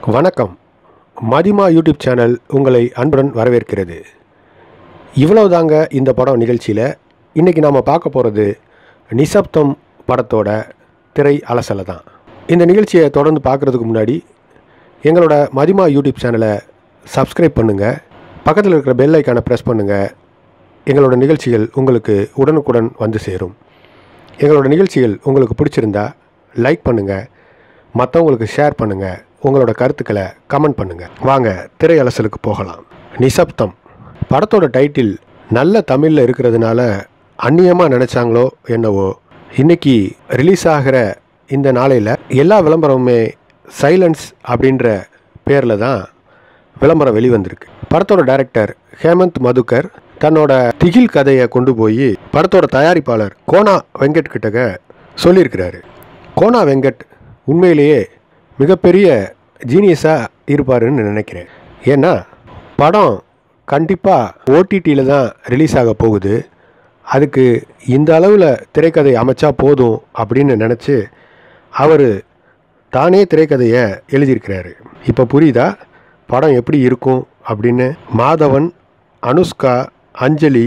வணக்கம் மதிமா YouTube channel உங்களை அன்புடன் வரவேற்கிறது இவ்வளவுதாங்க இந்த படம் நிகழ்ச்சியில் இன்றைக்கி நாம் பார்க்க போகிறது நிசப்தம் படத்தோட திரை அலசலை தான் இந்த நிகழ்ச்சியை தொடர்ந்து பார்க்குறதுக்கு முன்னாடி எங்களோட மதிமா யூடியூப் சேனலை சப்ஸ்கிரைப் பண்ணுங்கள் பக்கத்தில் இருக்கிற பெல் ஐக்கானை ப்ரெஸ் பண்ணுங்கள் எங்களோட நிகழ்ச்சிகள் உங்களுக்கு உடனுக்குடன் வந்து சேரும் எங்களோட நிகழ்ச்சிகள் உங்களுக்கு பிடிச்சிருந்தா லைக் பண்ணுங்கள் மற்றவங்களுக்கு ஷேர் பண்ணுங்கள் உங்களோட கருத்துக்களை கமெண்ட் பண்ணுங்கள் வாங்க திரை அலசலுக்கு போகலாம் நிசப்தம் படத்தோட டைட்டில் நல்ல தமிழில் இருக்கிறதுனால அந்நியமாக நினச்சாங்களோ என்னவோ இன்னைக்கு ரிலீஸ் ஆகிற இந்த நாளையில் எல்லா விளம்பரமுமே சைலன்ஸ் அப்படின்ற பேரில் தான் விளம்பரம் வெளிவந்திருக்கு படத்தோட டைரக்டர் ஹேமந்த் மதுக்கர் தன்னோட திகில் கதையை கொண்டு போய் படத்தோட தயாரிப்பாளர் கோனா வெங்கட் கிட்டக சொல்லியிருக்கிறாரு கோனா வெங்கட் உண்மையிலேயே மிகப்பெரிய ஜீனியஸாக இருப்பாருன்னு நினைக்கிறேன் ஏன்னா படம் கண்டிப்பாக ஓடிடியில் தான் ரிலீஸ் ஆக போகுது அதுக்கு இந்த அளவில் திரைக்கதை அமைச்சா போதும் அப்படின்னு நினச்சி அவர் தானே திரைக்கதையை எழுதியிருக்கிறாரு இப்போ புரியுதா படம் எப்படி இருக்கும் அப்படின்னு மாதவன் அனுஷ்கா அஞ்சலி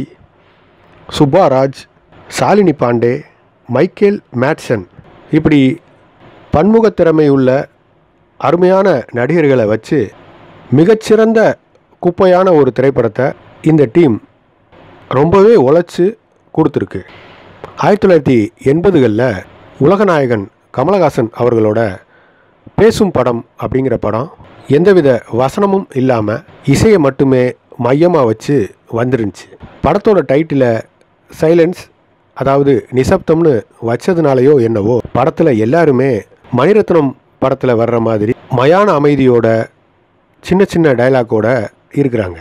சுப்பாராஜ் சாலினி பாண்டே மைக்கேல் மேட்சன் இப்படி பன்முகத்திறமை உள்ள அருமையான நடிகர்களை வச்சு மிகச்சிறந்த குப்பையான ஒரு திரைப்படத்தை இந்த டீம் ரொம்பவே உழைச்சி கொடுத்துருக்கு ஆயிரத்தி தொள்ளாயிரத்தி எண்பதுகளில் உலகநாயகன் கமலஹாசன் அவர்களோட பேசும் படம் அப்படிங்கிற படம் எந்தவித வசனமும் இல்லாமல் இசையை மட்டுமே மையமாக வச்சு வந்துருந்துச்சு படத்தோட டைட்டிலை சைலன்ஸ் அதாவது நிசப்தம்னு வச்சதுனாலையோ என்னவோ படத்தில் எல்லாருமே மணிரத்னம் படத்தில் வர்ற மாதிரி மயான அமைதியோட சின்ன சின்ன டைலாக்கோட இருக்கிறாங்க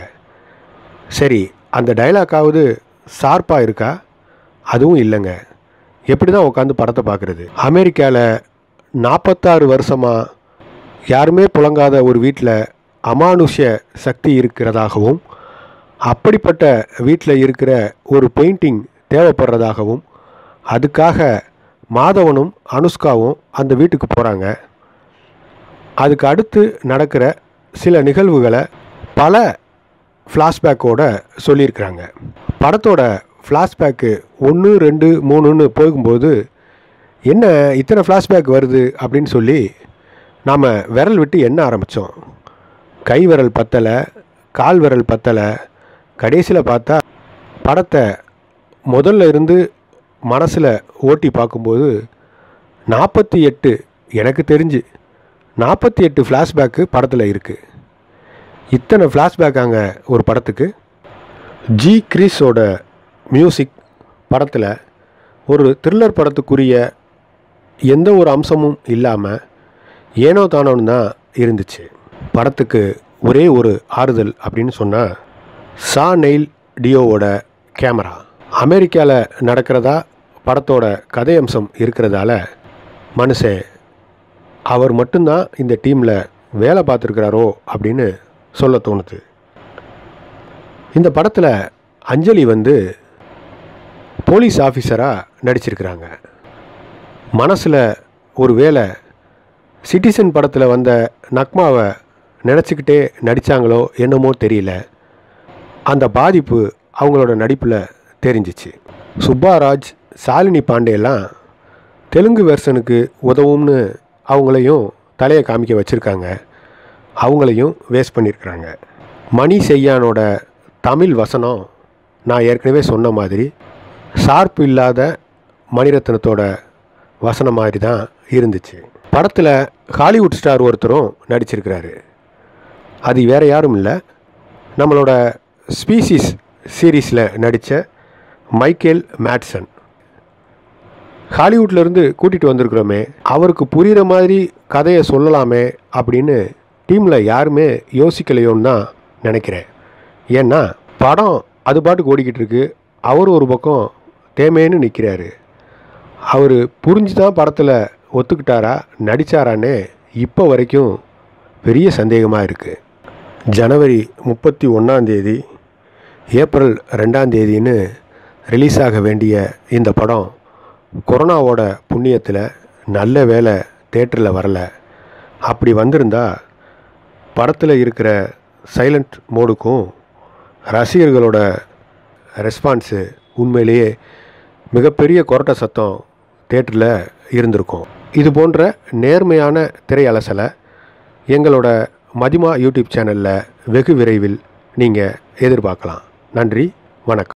சரி அந்த டைலாக்காவது ஷார்ப்பாக இருக்கா அதுவும் இல்லைங்க எப்படி தான் உட்காந்து படத்தை பார்க்குறது அமெரிக்காவில் நாற்பத்தாறு வருஷமாக யாருமே புழங்காத ஒரு வீட்டில் அமானுஷ்ய சக்தி இருக்கிறதாகவும் அப்படிப்பட்ட வீட்டில் இருக்கிற ஒரு பெயிண்டிங் தேவைப்படுறதாகவும் அதுக்காக மாதவனும் அனுஷ்காவும் அந்த வீட்டுக்கு போகிறாங்க அதுக்கு அடுத்து நடக்கிற சில நிகழ்வுகளை பல ஃப்ளாஷ்பேக்கோட சொல்லியிருக்கிறாங்க படத்தோட ஃப்ளாஷ்பேக்கு ஒன்று ரெண்டு மூணுன்னு போகும்போது என்ன இத்தனை ஃப்ளாஷ்பேக் வருது அப்படின்னு சொல்லி நாம் விரல் விட்டு எண்ண ஆரம்பித்தோம் கை விரல் பத்தலை கால் விரல் பத்தலை கடைசியில் பார்த்தா படத்தை முதல்ல இருந்து மனசில் ஓட்டி பார்க்கும்போது நாற்பத்தி எட்டு எனக்கு தெரிஞ்சு நாற்பத்தி எட்டு ஃப்ளாஷ்பேக்கு படத்தில் இருக்குது இத்தனை ஃப்ளாஷ்பேக் அங்கே ஒரு படத்துக்கு ஜி கிரீஸோட மியூசிக் படத்தில் ஒரு த்ரில்லர் படத்துக்குரிய எந்த ஒரு அம்சமும் இல்லாமல் ஏனோ தானோன்னு தான் இருந்துச்சு படத்துக்கு ஒரே ஒரு ஆறுதல் அப்படின்னு சொன்னால் சா நெயில் டியோவோட கேமரா அமெரிக்காவில் நடக்கிறதா படத்தோட கதை அம்சம் இருக்கிறதால மனுஷன் அவர் மட்டும்தான் இந்த டீமில் வேலை பார்த்துருக்கிறாரோ அப்படின்னு சொல்ல தோணுது இந்த படத்தில் அஞ்சலி வந்து போலீஸ் ஆஃபீஸராக நடிச்சிருக்கிறாங்க மனசில் ஒரு வேளை சிட்டிசன் படத்தில் வந்த நக்மாவை நினச்சிக்கிட்டே நடித்தாங்களோ என்னமோ தெரியல அந்த பாதிப்பு அவங்களோட நடிப்பில் தெரிஞ்சிச்சு சுப்பாராஜ் சாலினி பாண்டேலாம் தெலுங்கு வெர்ஷனுக்கு உதவும்னு அவங்களையும் தலையை காமிக்க வச்சுருக்காங்க அவங்களையும் வேஸ்ட் பண்ணியிருக்கிறாங்க மணி செய்யானோட தமிழ் வசனம் நான் ஏற்கனவே சொன்ன மாதிரி ஷார்ப் இல்லாத மணிரத்னத்தோட வசனம் மாதிரி தான் இருந்துச்சு படத்தில் ஹாலிவுட் ஸ்டார் ஒருத்தரும் நடிச்சிருக்கிறாரு அது வேறு யாரும் இல்லை நம்மளோட ஸ்பீசிஸ் சீரீஸில் நடித்த மைக்கேல் மேட்சன் ஹாலிவுட்லேருந்து கூட்டிகிட்டு வந்திருக்கிறோமே அவருக்கு புரிகிற மாதிரி கதையை சொல்லலாமே அப்படின்னு டீமில் யாருமே யோசிக்கலையோன்னு தான் நினைக்கிறேன் ஏன்னா படம் அது பாட்டுக்கு ஓடிக்கிட்டு இருக்கு அவர் ஒரு பக்கம் தேமேன்னு நிற்கிறாரு அவர் புரிஞ்சு தான் படத்தில் ஒத்துக்கிட்டாரா நடித்தாரான்னு இப்போ வரைக்கும் பெரிய சந்தேகமாக இருக்குது ஜனவரி முப்பத்தி ஒன்றாந்தேதி ஏப்ரல் ரெண்டாம் தேதின்னு ரிலீஸ் ஆக வேண்டிய இந்த படம் கொரோனாவோட புண்ணியத்தில் நல்ல வேலை தேட்டரில் வரல அப்படி வந்திருந்தா படத்தில் இருக்கிற சைலண்ட் மோடுக்கும் ரசிகர்களோட ரெஸ்பான்ஸு உண்மையிலேயே மிகப்பெரிய கொரட்டை சத்தம் தேட்டரில் இருந்திருக்கும் இது போன்ற நேர்மையான திரை அலசலை எங்களோட மதிமா யூடியூப் சேனலில் வெகு விரைவில் நீங்கள் எதிர்பார்க்கலாம் நன்றி வணக்கம்